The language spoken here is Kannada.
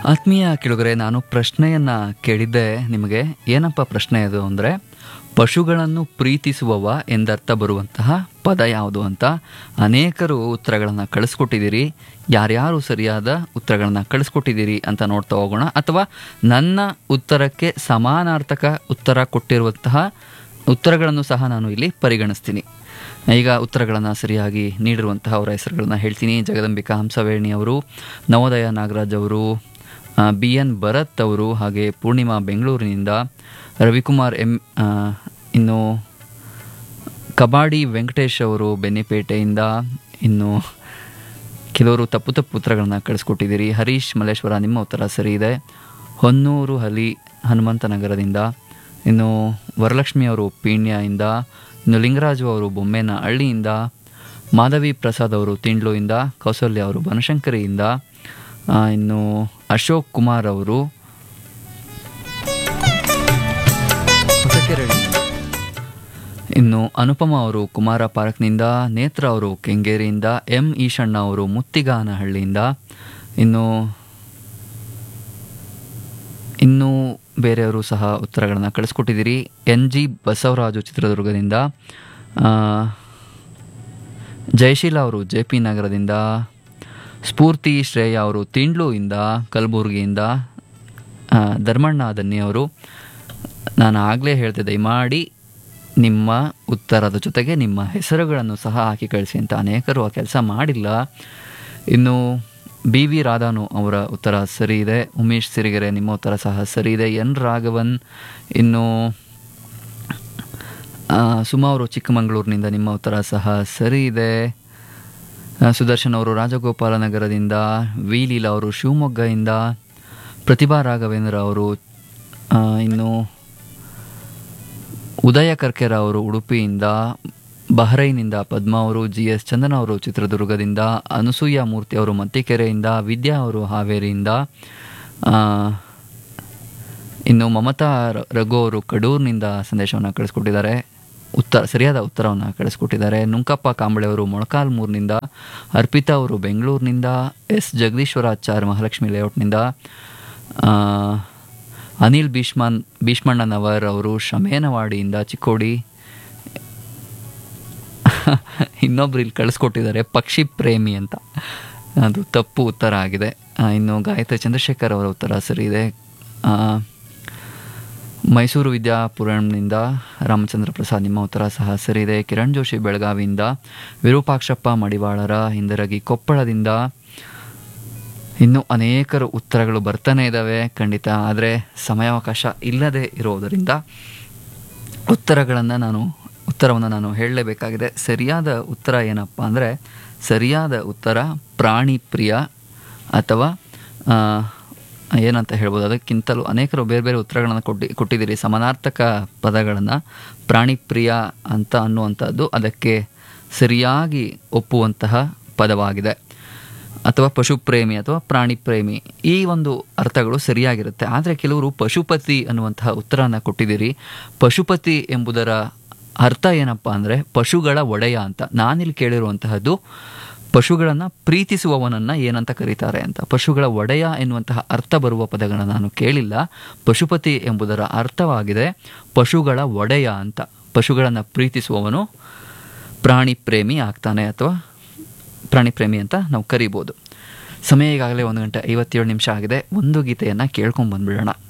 ಆತ್ಮೀಯ ಕೆಳಗರೆ ನಾನು ಪ್ರಶ್ನೆಯನ್ನ ಕೇಳಿದ್ದೆ ನಿಮಗೆ ಏನಪ್ಪ ಪ್ರಶ್ನೆ ಅದು ಅಂದರೆ ಪಶುಗಳನ್ನು ಪ್ರೀತಿಸುವವ ಎಂದರ್ಥ ಬರುವಂತಹ ಪದ ಯಾವುದು ಅಂತ ಅನೇಕರು ಉತ್ತರಗಳನ್ನು ಕಳಿಸ್ಕೊಟ್ಟಿದ್ದೀರಿ ಯಾರ್ಯಾರು ಸರಿಯಾದ ಉತ್ತರಗಳನ್ನು ಕಳಿಸ್ಕೊಟ್ಟಿದ್ದೀರಿ ಅಂತ ನೋಡ್ತಾ ಹೋಗೋಣ ಅಥವಾ ನನ್ನ ಉತ್ತರಕ್ಕೆ ಸಮಾನಾರ್ಥಕ ಉತ್ತರ ಕೊಟ್ಟಿರುವಂತಹ ಉತ್ತರಗಳನ್ನು ಸಹ ನಾನು ಇಲ್ಲಿ ಪರಿಗಣಿಸ್ತೀನಿ ಈಗ ಉತ್ತರಗಳನ್ನು ಸರಿಯಾಗಿ ನೀಡಿರುವಂತಹ ಅವರ ಹೆಸರುಗಳನ್ನು ಹೇಳ್ತೀನಿ ಜಗದಂಬಿಕಾ ಹಂಸವೇಣಿ ಅವರು ನವೋದಯ ನಾಗರಾಜ್ ಅವರು ಬಿ ಎನ್ ಭರತ್ ಅವರು ಹಾಗೆ ಪೂರ್ಣಿಮಾ ಬೆಂಗಳೂರಿನಿಂದ ರವಿಕುಮಾರ್ ಎಂ ಆ, ಇನ್ನು ಕಬಾಡಿ ವೆಂಕಟೇಶ್ ಅವರು ಬೆನ್ನಿಪೇಟೆಯಿಂದ ಇನ್ನು ಕೆಲವರು ತಪ್ಪು ತಪ್ಪು ಉತ್ತರಗಳನ್ನು ಕಳಿಸ್ಕೊಟ್ಟಿದ್ದೀರಿ ಹರೀಶ್ ಮಲ್ಲೇಶ್ವರ ನಿಮ್ಮ ಉತ್ತರ ಸರಿ ಇದೆ ಹೊನ್ನೂರು ಹಲಿ ಹನುಮಂತನಗರದಿಂದ ಇನ್ನು ವರಲಕ್ಷ್ಮಿ ಅವರು ಪೀಣ್ಯದಿಂದ ಇನ್ನು ಲಿಂಗರಾಜು ಅವರು ಬೊಮ್ಮೆನ ಹಳ್ಳಿಯಿಂದ ಮಾಧವಿ ಪ್ರಸಾದ್ ಅವರು ತಿಂಡ್ಲುಯಿಂದ ಕೌಸಲ್ಯ ಅವರು ಬನಶಂಕರಿಯಿಂದ ಆ, ಇನ್ನು ಅಶೋಕ್ ಕುಮಾರ್ ಅವರು ಹೊಸಕೆರಳಿನಿಂದ ಇನ್ನು ಅನುಪಮ ಅವರು ಕುಮಾರ ಪಾರ್ಕ್ನಿಂದ ನೇತ್ರ ಅವರು ಕೆಂಗೇರಿಯಿಂದ ಎಂ ಈಶಣ್ಣ ಅವರು ಮುತ್ತಿಗಾನಹಳ್ಳಿಯಿಂದ ಇನ್ನು ಇನ್ನೂ ಬೇರೆಯವರು ಸಹ ಉತ್ತರಗಳನ್ನು ಕಳಿಸ್ಕೊಟ್ಟಿದ್ದೀರಿ ಎನ್ ಜಿ ಬಸವರಾಜು ಚಿತ್ರದುರ್ಗದಿಂದ ಆ, ಜಯಶೀಲ ಅವರು ಜೆ ಪಿ ನಗರದಿಂದ ಸ್ಫೂರ್ತಿ ಶ್ರೇಯ ಅವರು ತಿಂಡ್ಲುಯಿಂದ ಕಲಬುರಗಿಯಿಂದ ಆ, ಧರ್ಮಣ್ಣ ದನ್ನಿ ಅವರು ನಾನು ಆಗಲೇ ಹೇಳ್ತೆ ದಯಮಾಡಿ ನಿಮ್ಮ ಉತ್ತರದ ಜೊತೆಗೆ ನಿಮ್ಮ ಹೆಸರುಗಳನ್ನು ಸಹ ಹಾಕಿ ಕಳಿಸಿ ಅಂತ ಅನೇಕರು ಆ ಕೆಲಸ ಮಾಡಿಲ್ಲ ಇನ್ನು ಬಿ ವಿ ರಾಧಾನು ಅವರ ಉತ್ತರ ಸರಿ ಇದೆ ಉಮೇಶ್ ಸಿರಿಗೆರೆ ನಿಮ್ಮ ಉತ್ತರ ಸಹ ಸರಿ ಇದೆ ಎನ್ ರಾಘವನ್ ಇನ್ನು ಆ, ಸುಮಾ ಅವರು ಚಿಕ್ಕಮಗಳೂರಿನಿಂದ ನಿಮ್ಮ ಉತ್ತರ ಸಹ ಸರಿ ಇದೆ ಆ, ಸುದರ್ಶನ್ ಅವರು ರಾಜಗೋಪಾಲ ನಗರದಿಂದ ವಿ ಲೀಲಾ ಅವರು ಶಿವಮೊಗ್ಗದಿಂದ ಪ್ರತಿಭಾ ರಾಘವೇಂದ್ರ ಅವರು ಆ, ಇನ್ನು ಉದಯ ಕರ್ಕೆರ ಅವರು ಉಡುಪಿಯಿಂದ ಬಹರೈನಿಂದ ಪದ್ಮ ಅವರು ಜಿ ಎಸ್ ಚಂದನ ಅವರು ಚಿತ್ರದುರ್ಗದಿಂದ ಅನಸೂಯ ಮೂರ್ತಿ ಅವರು ಮತ್ತಿಕೆರೆಯಿಂದ ವಿದ್ಯಾ ಅವರು ಹಾವೇರಿಯಿಂದ ಆ, ಇನ್ನು ಮಮತಾ ರ- ರಘು ಅವರು ಕಡೂರಿನಿಂದ ಸಂದೇಶವನ್ನು ಕಳಿಸ್ಕೊಟ್ಟಿದ್ದಾರೆ ಉತ್ತರ ಸರಿಯಾದ ಉತ್ತರವನ್ನು ಕಳಿಸ್ಕೊಟ್ಟಿದ್ದಾರೆ ನುಂಕಪ್ಪ ಕಾಂಬಳೆ ಅವರು ಮೊಳಕಾಲ್ಮೂರಿನಿಂದ ಅರ್ಪಿತಾ ಅವರು ಬೆಂಗಳೂರಿನಿಂದ ಎಸ್ ಜಗದೀಶ್ವರಾಚಾರ್ ಮಹಾಲಕ್ಷ್ಮಿ ಲೇಔಟ್ನಿಂದ ಆ, ಅನಿಲ್ ಭೀಷ್ಮನ್ ಭೀಷ್ಮಣ್ಣನವರ್ ಅವರು ಶಮೇನವಾಡಿಯಿಂದ ಚಿಕ್ಕೋಡಿ ಇನ್ನೊಬ್ರು ಇಲ್ಲಿ ಕಳಿಸ್ಕೊಟ್ಟಿದ್ದಾರೆ ಪಕ್ಷಿ ಪ್ರೇಮಿ ಅಂತ ಅದು ತಪ್ಪು ಉತ್ತರ ಆಗಿದೆ ಆ, ಇನ್ನು ಗಾಯತ್ರಿ ಚಂದ್ರಶೇಖರ್ ಅವರ ಉತ್ತರ ಸರಿ ಇದೆ ಆ, ಮೈಸೂರು ವಿದ್ಯಾಪುರಂನಿಂದ ರಾಮಚಂದ್ರ ಪ್ರಸಾದ್ ನಿಮ್ಮ ಉತ್ತರ ಸಹ ಸರಿ ಇದೆ ಕಿರಣ್ ಜೋಶಿ ಬೆಳಗಾವಿಯಿಂದ ವಿರೂಪಾಕ್ಷಪ್ಪ ಮಡಿವಾಳರ ಹಿಂದರಗಿ ಕೊಪ್ಪಳದಿಂದ ಇನ್ನೂ ಅನೇಕರು ಉತ್ತರಗಳು ಬರ್ತಾನೆ ಇದ್ದಾವೆ ಖಂಡಿತ ಆದರೆ ಸಮಯಾವಕಾಶ ಇಲ್ಲದೆ ಇರೋದರಿಂದ ಉತ್ತರಗಳನ್ನು ನಾನು ಉತ್ತರವನ್ನು ನಾನು ಹೇಳಲೇಬೇಕಾಗಿದೆ ಸರಿಯಾದ ಉತ್ತರ ಏನಪ್ಪ ಅಂದರೆ ಸರಿಯಾದ ಉತ್ತರ ಪ್ರಾಣಿ ಪ್ರಿಯ ಅಥವಾ ಆ, ಏನಂತ ಹೇಳ್ಬೋದು ಅದಕ್ಕಿಂತಲೂ ಅನೇಕರು ಬೇರೆ ಬೇರೆ ಉತ್ತರಗಳನ್ನು ಕೊಟ್ಟು ಕೊಟ್ಟಿದ್ದೀರಿ ಸಮಾನಾರ್ಥಕ ಪದಗಳನ್ನು ಪ್ರಾಣಿ ಪ್ರಿಯ ಅಂತ ಅನ್ನುವಂಥದ್ದು ಅದಕ್ಕೆ ಸರಿಯಾಗಿ ಒಪ್ಪುವಂತಹ ಪದವಾಗಿದೆ ಅಥವಾ ಪಶು ಪ್ರೇಮಿ ಅಥವಾ ಪ್ರಾಣಿ ಪ್ರೇಮಿ ಈ ಒಂದು ಅರ್ಥಗಳು ಸರಿಯಾಗಿರುತ್ತೆ ಆದರೆ ಕೆಲವರು ಪಶುಪತಿ ಅನ್ನುವಂತಹ ಉತ್ತರನ ಕೊಟ್ಟಿದ್ದೀರಿ ಪಶುಪತಿ ಎಂಬುದರ ಅರ್ಥ ಏನಪ್ಪ ಅಂದರೆ ಪಶುಗಳ ಒಡೆಯ ಅಂತ ನಾನಿಲ್ಲಿ ಕೇಳಿರುವಂತಹದ್ದು ಪಶುಗಳನ್ನು ಪ್ರೀತಿಸುವವನನ್ನು ಏನಂತ ಕರೀತಾರೆ ಅಂತ ಪಶುಗಳ ಒಡೆಯ ಎನ್ನುವಂತಹ ಅರ್ಥ ಬರುವ ಪದಗಳನ್ನು ನಾನು ಕೇಳಿಲ್ಲ ಪಶುಪತಿ ಎಂಬುದರ ಅರ್ಥವಾಗಿದೆ ಪಶುಗಳ ಒಡೆಯ ಅಂತ ಪಶುಗಳನ್ನು ಪ್ರೀತಿಸುವವನು ಪ್ರಾಣಿ ಪ್ರೇಮಿ ಆಗ್ತಾನೆ ಅಥವಾ ಪ್ರಾಣಿ ಪ್ರೇಮಿ ಅಂತ ನಾವು ಕರಿಬೋದು ಸಮಯ ಈಗಾಗಲೇ ಒಂದು ಗಂಟೆ ಐವತ್ತೇಳು ನಿಮಿಷ ಆಗಿದೆ ಒಂದು ಗೀತೆಯನ್ನು ಕೇಳ್ಕೊಂಡು ಬಂದ್ಬಿಡೋಣ